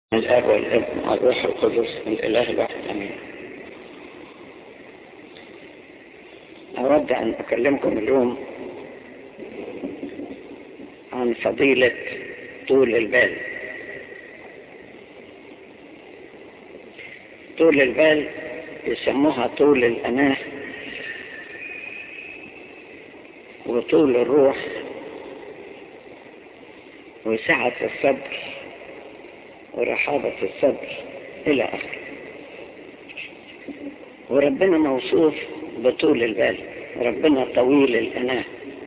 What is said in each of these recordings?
الاب والابن والروح القدس الاله الواحد امين اود ان اكلمكم اليوم عن فضيلة طول البال طول البال يسموها طول الأناه وطول الروح وسعة الصدر ورحابة الصدر إلى آخره وربنا موصوف بطول البال ربنا طويل الأناه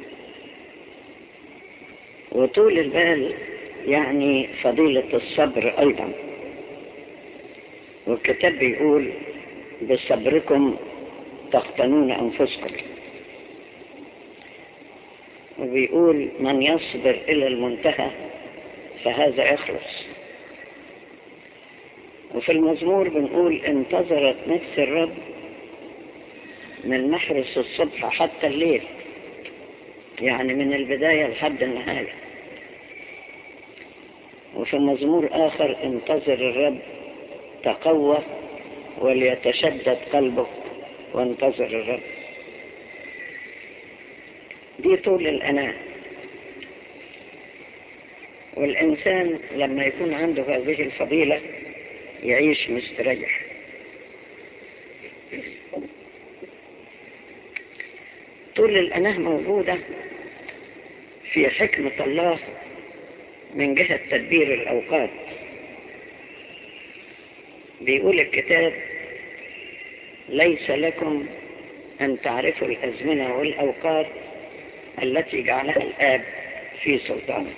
وطول البال يعني فضيلة الصبر أيضا والكتاب بيقول بصبركم تقتنون أنفسكم وبيقول من يصبر إلى المنتهى فهذا يخلص وفي المزمور بنقول انتظرت نفس الرب من محرس الصبح حتى الليل يعني من البداية لحد النهاية وفي مزمور آخر انتظر الرب تقوى وليتشدد قلبك وانتظر الرب دي طول الأناة والإنسان لما يكون عنده هذه الفضيلة يعيش مستريح طول الأناه موجودة في حكمة الله من جهة تدبير الأوقات بيقول الكتاب ليس لكم أن تعرفوا الأزمنة والأوقات التي جعلها الآب في سلطانه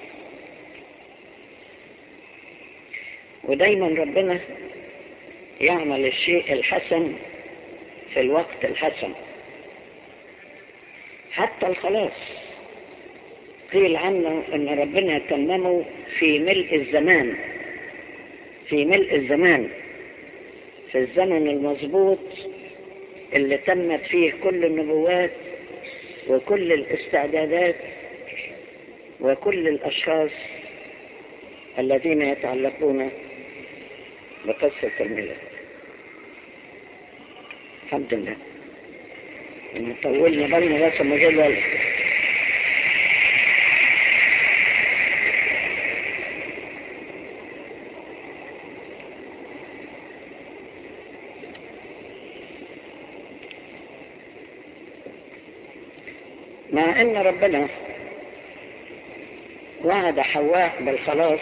ودايما ربنا يعمل الشيء الحسن في الوقت الحسن حتى الخلاص قيل عنه ان ربنا تممه في ملء الزمان في ملء الزمان في الزمن المضبوط اللي تمت فيه كل النبوات وكل الاستعدادات وكل الاشخاص الذين يتعلقون بقصة الميلاد الحمد لله إن طولنا بالنا بس مجال ولا مع ان ربنا وعد حواء بالخلاص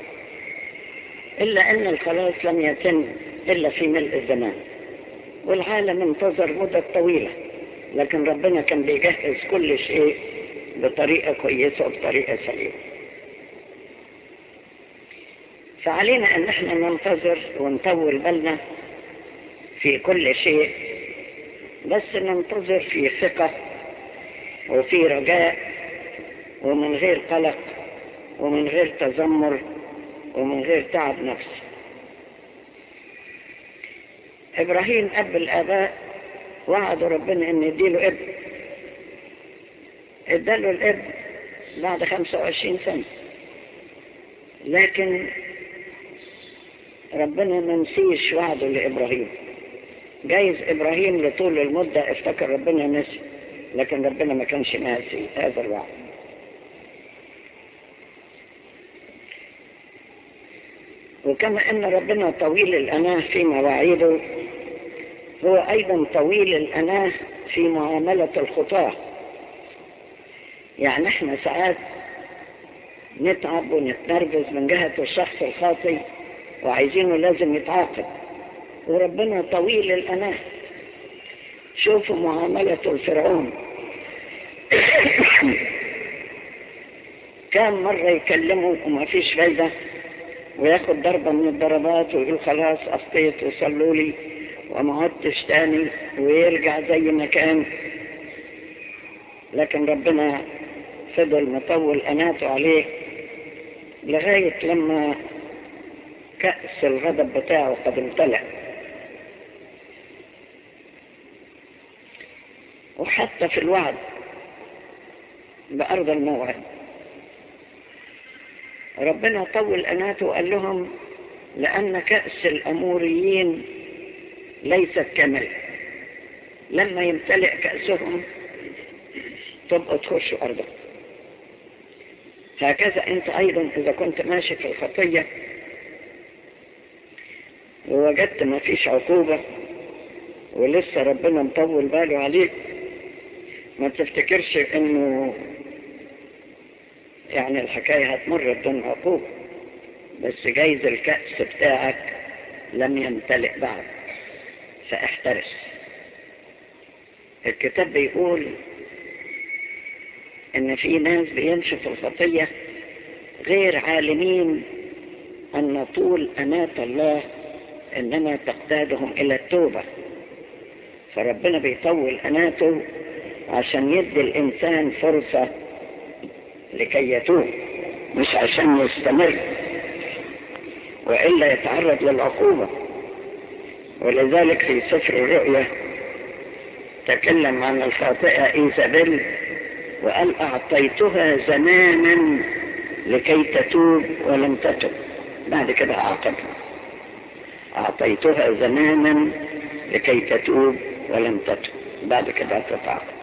إلا أن الخلاص لم يتم إلا في ملء الزمان والعالم انتظر مدة طويلة لكن ربنا كان بيجهز كل شيء بطريقة كويسة وبطريقة سليمة فعلينا أن احنا ننتظر ونطول بالنا في كل شيء بس ننتظر في ثقة وفي رجاء ومن غير قلق ومن غير تذمر ومن غير تعب نفسي إبراهيم أب الآباء وعد ربنا أن يديله ابن اداله الابن بعد 25 سنة لكن ربنا ما نسيش وعده لإبراهيم جايز إبراهيم لطول المدة افتكر ربنا نسي لكن ربنا ما كانش ناسي هذا الوعد وكما أن ربنا طويل الأناه في مواعيده هو أيضا طويل الأناه في معاملة الخطاة يعني احنا ساعات نتعب ونتنرفز من جهة الشخص الخاطي وعايزينه لازم يتعاقب وربنا طويل الأناه شوفوا معاملة الفرعون كان مرة يكلمه وما فيش فايدة وياخد ضربة من الضربات ويقول خلاص أخطيت وصلوا لي وما عدتش تاني ويرجع زي ما كان لكن ربنا فضل مطول أناته عليه لغاية لما كأس الغضب بتاعه قد امتلأ وحتى في الوعد بأرض الموعد ربنا طول أناته وقال لهم لأن كأس الأموريين ليست كاملة لما يمتلئ كأسهم تبقى تخش أرضك هكذا أنت أيضا إذا كنت ماشي في الخطية ووجدت ما فيش عقوبة ولسه ربنا مطول باله عليك ما تفتكرش انه يعني الحكاية هتمر بدون عقوبة بس جايز الكأس بتاعك لم يمتلئ بعد فاحترس الكتاب بيقول ان في ناس بيمشوا في الخطية غير عالمين ان طول اناة الله انما تقتادهم الى التوبة فربنا بيطول اناته عشان يدي الانسان فرصة لكي يتوب مش عشان يستمر وإلا يتعرض للعقوبة ولذلك في سفر الرؤيا تكلم عن الخاطئة إيزابيل وقال أعطيتها زمانا لكي تتوب ولم تتب بعد كده عاقبها أعطيتها زمانا لكي تتوب ولم تتب بعد كده تتعاقب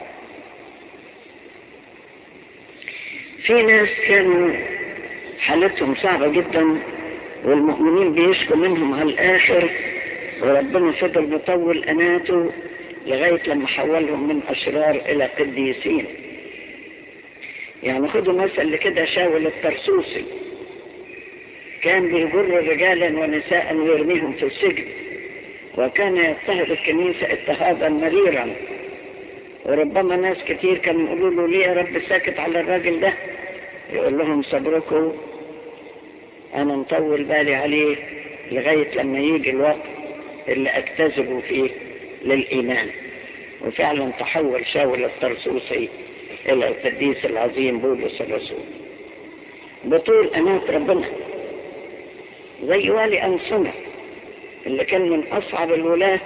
في ناس كانوا حالتهم صعبة جدا والمؤمنين بيشكوا منهم على الآخر وربنا فضل مطول أناته لغاية لما حولهم من أشرار إلى قديسين يعني خدوا مثل كده شاول الترسوسي كان بيجر رجالا ونساء ويرميهم في السجن وكان يضطهد الكنيسة اضطهادا مريرا وربما ناس كتير كانوا يقولوا له ليه يا رب ساكت على الراجل ده يقول لهم صبركم انا مطول بالي عليه لغاية لما يجي الوقت اللي اكتسبه فيه للايمان وفعلا تحول شاول الطرسوسي الى القديس العظيم بولس الرسول بطول انات ربنا زي والي انصنة اللي كان من اصعب الولاة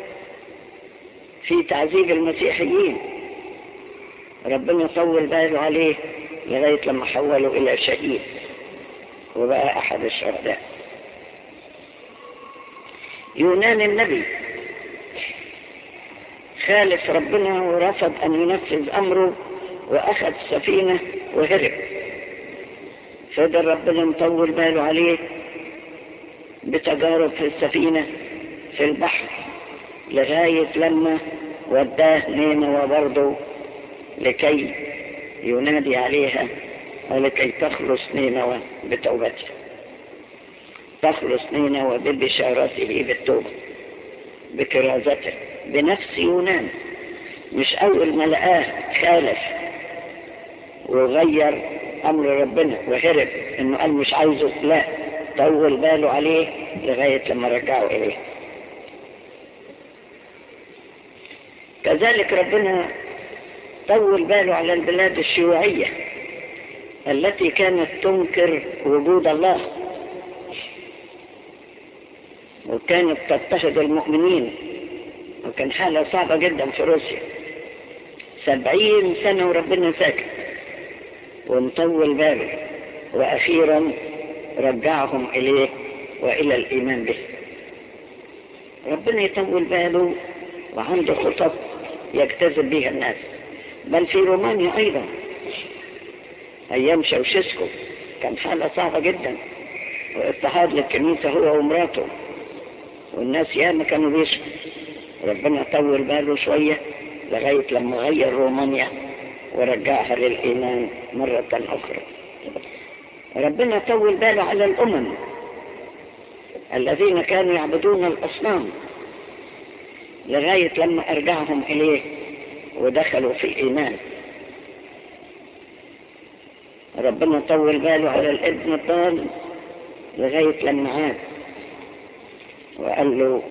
في تعذيب المسيحيين ربنا طول باله عليه لغاية لما حوله إلى شهيد وبقى أحد الشهداء يونان النبي خالف ربنا ورفض أن ينفذ أمره وأخذ سفينة وهرب فضل ربنا مطول باله عليه بتجارب في السفينة في البحر لغاية لما وداه نينوى برضه لكي ينادي عليها ولكي تخلص نينوى بتوبته تخلص نينوى ببشارته بالتوبة بكرازته بنفس يونان مش أول ما لقاه خالف وغير أمر ربنا وهرب إنه قال مش عايزه لا طول باله عليه لغاية لما رجعه إليه كذلك ربنا طول باله على البلاد الشيوعية التي كانت تنكر وجود الله وكانت تضطهد المؤمنين وكان حالة صعبة جدا في روسيا سبعين سنة وربنا ساكت ومطول باله وأخيرا رجعهم إليه وإلى الإيمان به ربنا يطول باله وعنده خطط يجتذب بها الناس بل في رومانيا أيضا أيام شوشسكو كان حالة صعبة جدا واضطهاد للكنيسة هو ومراته والناس ياما كانوا بيشكوا ربنا طول باله شوية لغاية لما غير رومانيا ورجعها للإيمان مرة أخرى ربنا طول باله على الأمم الذين كانوا يعبدون الأصنام لغاية لما أرجعهم إليه ودخلوا في الإيمان ربنا طول باله على الابن الضال لغاية لما عاد وقال له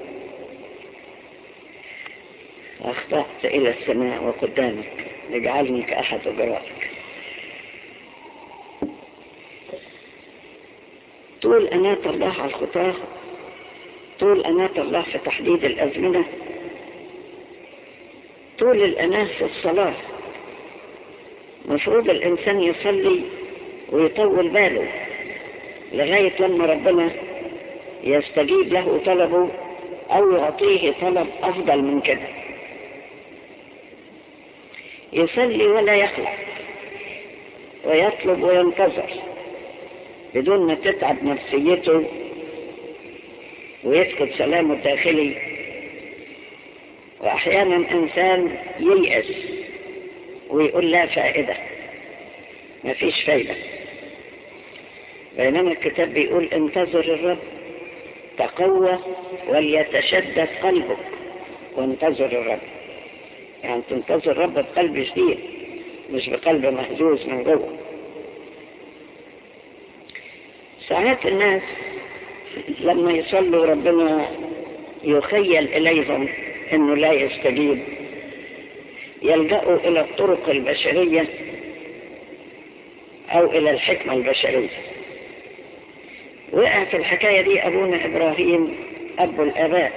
أخطأت إلى السماء وقدامك اجعلني كأحد أجرائك طول أناة الله على الخطاة طول أناة الله في تحديد الأزمنة طول الأناة في الصلاة مفروض الإنسان يصلي ويطول باله لغاية لما ربنا يستجيب له طلبه أو يعطيه طلب أفضل من كده يصلي ولا يخلع ويطلب وينتظر بدون ما تتعب نفسيته ويفقد سلامه الداخلي وأحيانا إنسان ييأس ويقول لا فائدة ما فيش فايدة بينما الكتاب بيقول انتظر الرب تقوى وليتشدد قلبك وانتظر الرب يعني تنتظر الرب بقلب شديد مش بقلب مهزوز من جوه ساعات الناس لما يصلوا ربنا يخيل إليهم أنه لا يستجيب يلجأوا إلى الطرق البشرية أو إلى الحكمة البشرية وقع في الحكاية دي أبونا إبراهيم أبو الآباء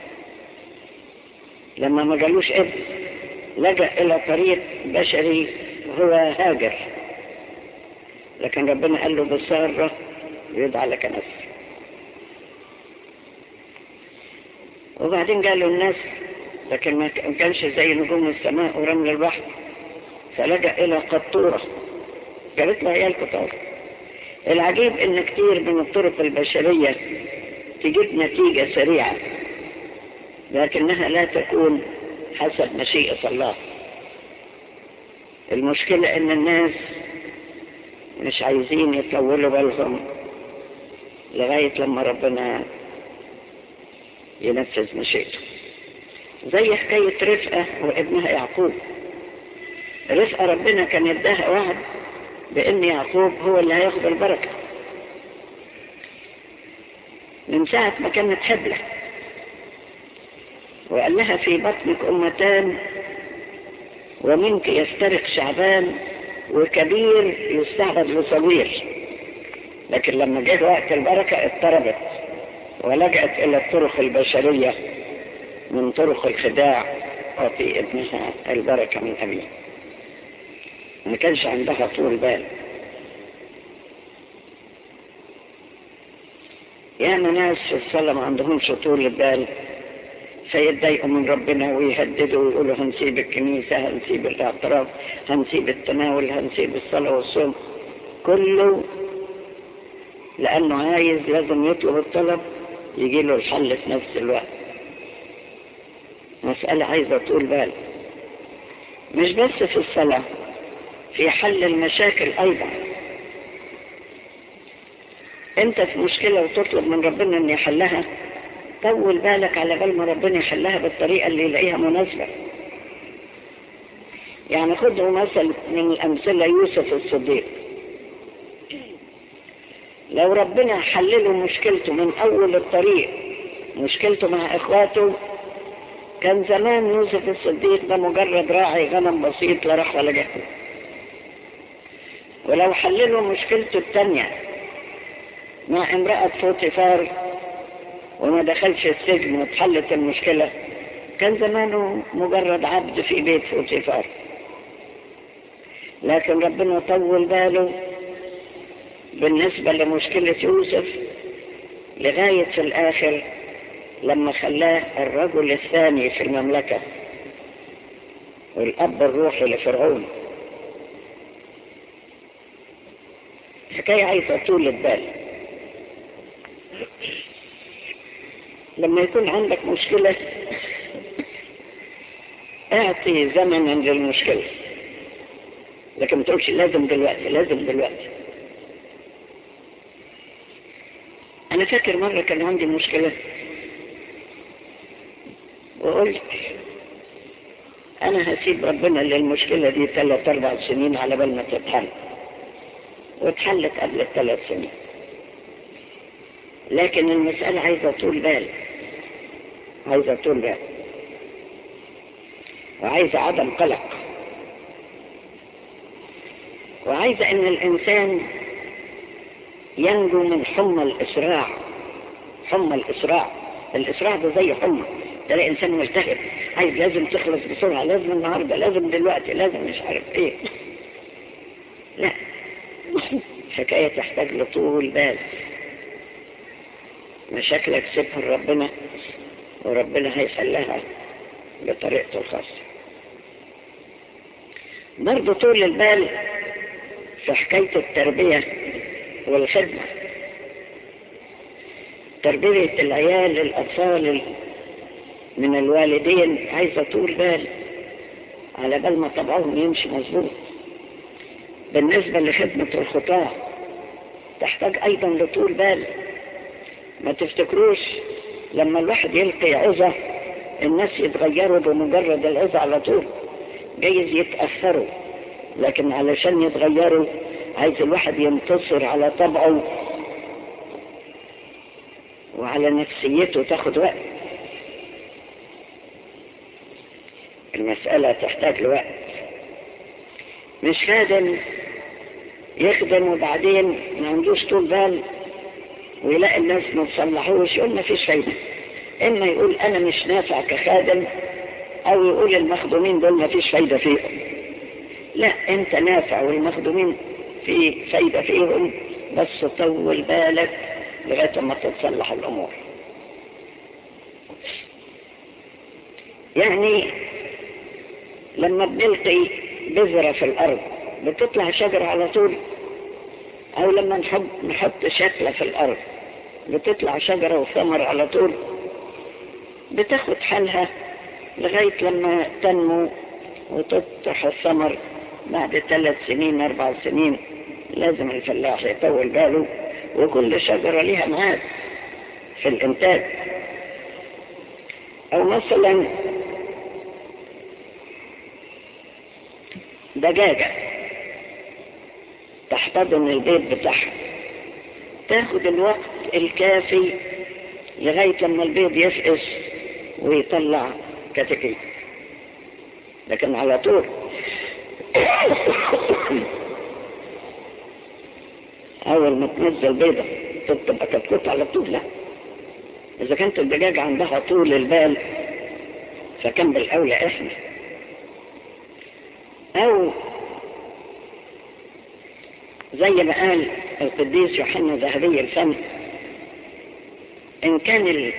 لما ما جالوش ابن لجأ إلى طريق بشري هو هاجر لكن ربنا قال له بسارة يدعى لك نفسك وبعدين قالوا الناس لكن ما كانش زي نجوم السماء ورمل البحر فلجأ إلى قطورة جابت له عيال قطار العجيب ان كتير من الطرق البشرية تجيب نتيجة سريعة لكنها لا تكون حسب مشيئة الله المشكلة ان الناس مش عايزين يطولوا بالهم لغاية لما ربنا ينفذ مشيئته زي حكاية رفقة وابنها يعقوب رفقة ربنا كان يداها وعد بأن يعقوب هو اللي هياخد البركة من ساعة ما كانت حبلة وقال لها في بطنك أمتان ومنك يفترق شعبان وكبير يستعبد لصغير لكن لما جه وقت البركة اضطربت ولجأت إلى الطرق البشرية من طرق الخداع وفي ابنها البركة من أبيه ما كانش عندها طول بال يا ناس في الصلاة ما عندهمش طول بال فيتضايقوا من ربنا ويهددوا ويقولوا هنسيب الكنيسة هنسيب الاعتراف هنسيب التناول هنسيب الصلاة والصوم كله لأنه عايز لازم يطلب الطلب يجي له الحل في نفس الوقت مسألة عايزة طول بال مش بس في الصلاة في حل المشاكل أيضا انت في مشكلة وتطلب من ربنا ان يحلها طول بالك على بال ما ربنا يحلها بالطريقة اللي يلاقيها مناسبة يعني خذوا مثل من الأمثلة يوسف الصديق لو ربنا حلله مشكلته من أول الطريق مشكلته مع إخواته كان زمان يوسف الصديق ده مجرد راعي غنم بسيط لا راح ولا جه ولو حللوا مشكلته الثانية مع امرأة فوتيفار وما دخلش السجن واتحلت المشكلة كان زمانه مجرد عبد في بيت فوتيفار لكن ربنا طول باله بالنسبة لمشكلة يوسف لغاية في الآخر لما خلاه الرجل الثاني في المملكة والأب الروحي لفرعون حكاية عايزة طول البال لما يكون عندك مشكلة اعطي زمنا للمشكلة لكن ما تقولش لازم دلوقتي لازم دلوقتي انا فاكر مرة كان عندي مشكلة وقلت انا هسيب ربنا للمشكلة دي ثلاث اربع سنين على بال ما تتحل واتحلت قبل الثلاث سنين لكن المسألة عايزة طول بال عايزة طول بال وعايزة عدم قلق وعايزة ان الانسان ينجو من حمى الاسراع حمى الاسراع الاسراع ده زي حمى تلاقي انسان مجتهد عايز لازم تخلص بسرعة لازم النهاردة لازم دلوقتي لازم مش عارف ايه لا حكاية تحتاج لطول بال مشاكلك سيبها لربنا وربنا هيحلها بطريقته الخاصة برضه طول البال في حكاية التربية والخدمة تربية العيال الأطفال من الوالدين عايزة طول بال على بال ما طبعهم يمشي مظبوط بالنسبة لخدمة الخطاة تحتاج أيضا لطول بال ما تفتكروش لما الواحد يلقي عظة الناس يتغيروا بمجرد العظة على طول جايز يتأثروا لكن علشان يتغيروا عايز الواحد ينتصر على طبعه وعلى نفسيته تاخد وقت المسألة تحتاج لوقت مش خادم يخدم وبعدين ما عندوش طول بال ويلاقي الناس ما تصلحوش يقول ما فيش فايدة إما يقول أنا مش نافع كخادم أو يقول المخدومين دول ما فيش فايدة فيهم لا أنت نافع والمخدومين في فايدة فيهم بس طول بالك لغاية ما تتصلح الأمور يعني لما بنلقي بذرة في الأرض بتطلع شجرة على طول أو لما نحط, نحط شكلة في الأرض بتطلع شجرة وثمر على طول بتاخد حالها لغاية لما تنمو وتطرح الثمر بعد ثلاث سنين أربع سنين لازم الفلاح يطول باله وكل شجرة لها ميعاد في الإنتاج أو مثلا دجاجة تحتضن البيت بتاعها تاخد الوقت الكافي لغاية لما البيض يفقس ويطلع كتكيت لكن على طول أول ما تنزل بيضة تبقى كتكوت على طول لا إذا كانت الدجاجة عندها طول البال فكان بالأولى إحنا أو زي ما قال القديس يوحنا ذهبي الفم إن كان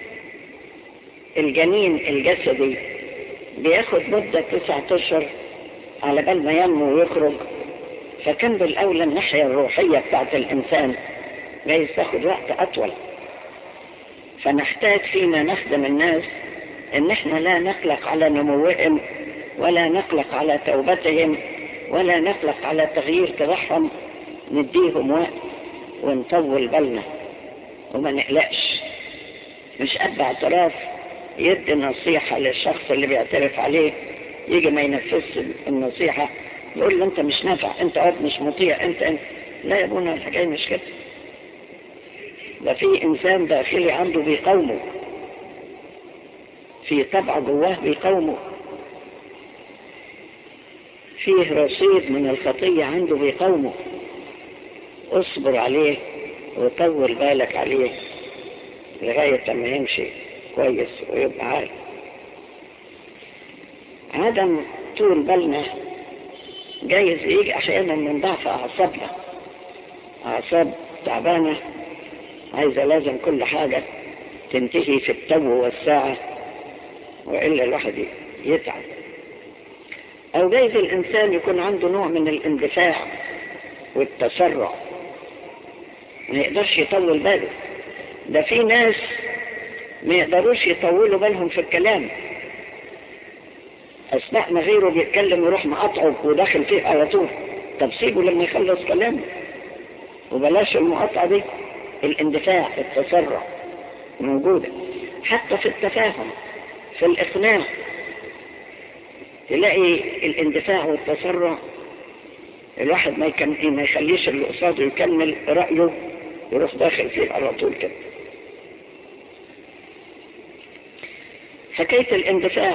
الجنين الجسدي بياخد مدة تسعة أشهر على بال ما ينمو ويخرج فكان بالأولى الناحية الروحية بتاعت الإنسان جايز تاخد وقت أطول فنحتاج فيما نخدم الناس إن إحنا لا نقلق على نموهم ولا نقلق على توبتهم ولا نقلق على تغيير طبعهم نديهم وقت ونطول بالنا وما نقلقش مش قد اعتراف يدي نصيحة للشخص اللي بيعترف عليه يجي ما ينفذش النصيحة يقول له انت مش نافع انت عاد مش مطيع انت, انت لا يا ابونا الحكاية مش كده ده في انسان داخلي عنده بيقاومه في طبع جواه بيقاومه فيه رصيد من الخطية عنده بيقاومه اصبر عليه وطول بالك عليه لغاية ما يمشي كويس ويبقى عارف عدم طول بالنا جايز يجي احيانا من ضعف اعصابنا اعصاب تعبانة عايزة لازم كل حاجة تنتهي في التو والساعة وإلا الواحد يتعب أو جايز الإنسان يكون عنده نوع من الاندفاع والتسرع ما يقدرش يطول باله ده في ناس ما يقدروش يطولوا بالهم في الكلام أثناء ما غيره بيتكلم يروح مقاطعه وداخل فيه على طول طب سيبه لما يخلص كلامه وبلاش المقاطعة دي الاندفاع التسرع موجودة حتى في التفاهم في الإقناع تلاقي الاندفاع والتسرع الواحد ما يكمل ما يخليش اللي قصاده يكمل رأيه يروح داخل فيه على طول كده حكاية الاندفاع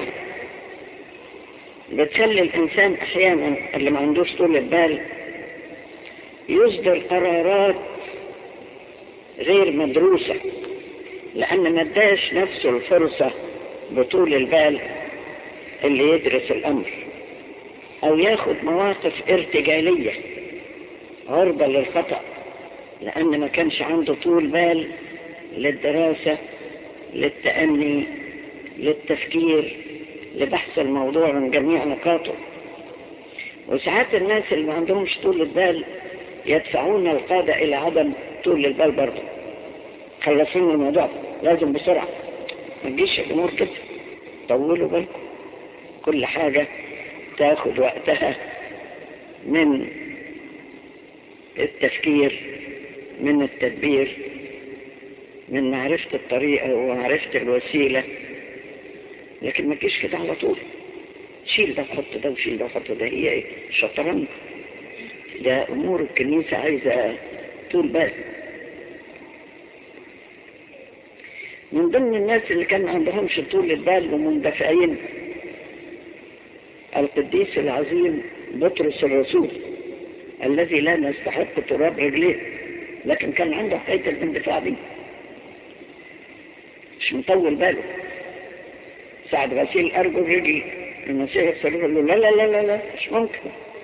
بتخلي الإنسان أحيانا اللي ما عندوش طول البال يصدر قرارات غير مدروسة لأن ما اداش نفسه الفرصة بطول البال اللي يدرس الأمر أو ياخد مواقف ارتجالية عرضة للخطأ لأن ما كانش عنده طول بال للدراسة للتأني للتفكير لبحث الموضوع من جميع نقاطه وساعات الناس اللي ما عندهمش طول البال يدفعون القادة إلى عدم طول البال برضه خلصين الموضوع لازم بسرعة ما تجيش الأمور كده طولوا بالكم كل حاجة تاخد وقتها من التفكير من التدبير من معرفة الطريقة ومعرفة الوسيلة لكن ما تجيش كده على طول شيل ده وحط ده وشيل ده وحط ده هي ايه شطرنج ده امور الكنيسة عايزة طول بال من ضمن الناس اللي كان عندهمش طول البال ومندفعين القديس العظيم بطرس الرسول الذي لا نستحق تراب رجليه لكن كان عنده حكاية الاندفاع دي مش مطول باله ساعد غسيل أرجل رجلي المسيح يصرف له لا لا لا لا لا مش ممكن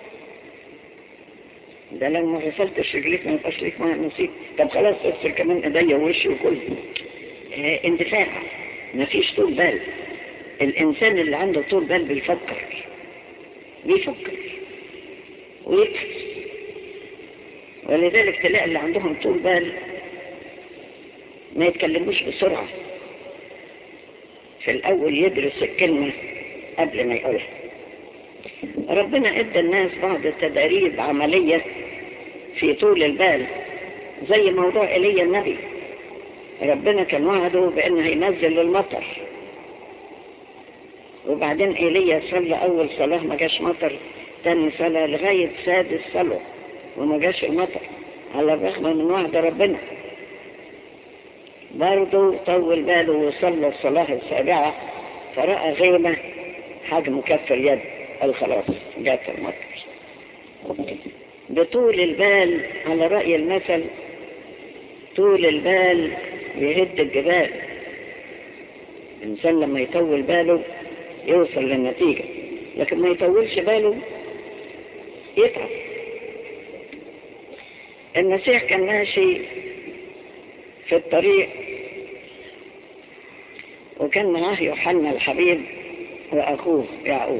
ده لو ما غسلتش رجليك ما يبقاش ليك معايا نصيب طب خلاص اغسل كمان ايديا ووشي وكله اه اندفاع ما فيش طول بال الانسان اللي عنده طول بال بيفكر بيفكر ويبحث ولذلك تلاقي اللي عندهم طول بال ما يتكلموش بسرعة في الأول يدرس الكلمة قبل ما يقولها ربنا ادى الناس بعض التدريب عملية في طول البال زي موضوع ايليا النبي ربنا كان وعده بانه هينزل المطر وبعدين ايليا صلى اول صلاة ما جاش مطر تاني صلاة لغاية سادس صلاة وما جاش المطر على الرغم من وعد ربنا برضه طول باله وصلى الصلاة السابعة فرأى غيمة حجم كف اليد قال خلاص جات المطر بطول البال على رأي المثل طول البال يهد الجبال الإنسان لما يطول باله يوصل للنتيجة لكن ما يطولش باله يتعب المسيح كان ماشي في الطريق وكان معاه يوحنا الحبيب وأخوه يعقوب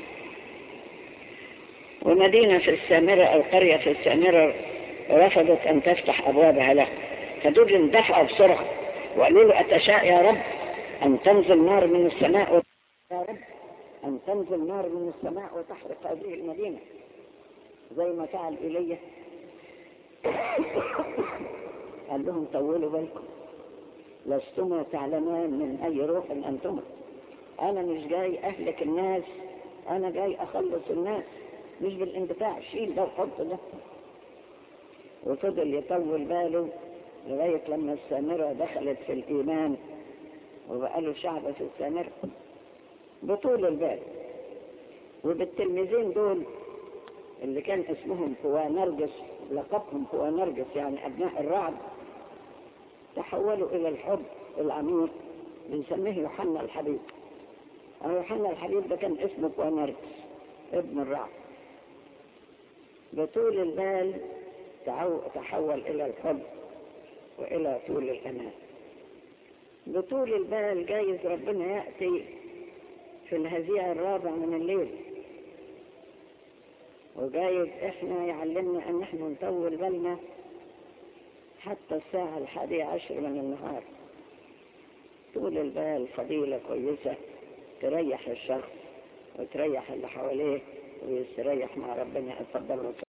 ومدينة في السامرة أو قرية في السامرة رفضت أن تفتح أبوابها له فدول اندفعوا بسرعة وقالوا له أتشاء يا رب أن تنزل نار من السماء و... يا رب أن تنزل نار من السماء وتحرق هذه المدينة زي ما فعل إيليا قال لهم طولوا بالكم لستما تعلمان من أي روح أنتما أنا مش جاي أهلك الناس أنا جاي أخلص الناس مش بالاندفاع شيل ده وحط ده وفضل يطول باله لغاية لما السامرة دخلت في الإيمان وبقى له شعب في السامرة بطول البال وبالتلميذين دول اللي كان اسمهم فوانرجس لقبهم فوانرجس يعني أبناء الرعد تحولوا إلى الحب العميق بنسميه يوحنا الحبيب يوحنا الحبيب ده كان اسمه فوانرجس ابن الرعد بطول البال تحول إلى الحب وإلى طول الأمان بطول البال جايز ربنا يأتي في الهزيع الرابع من الليل وجايز احنا يعلمنا ان احنا نطول بالنا حتى الساعة الحادية عشر من النهار طول البال فضيلة كويسة تريح الشخص وتريح اللي حواليه ويستريح مع ربنا اتفضلوا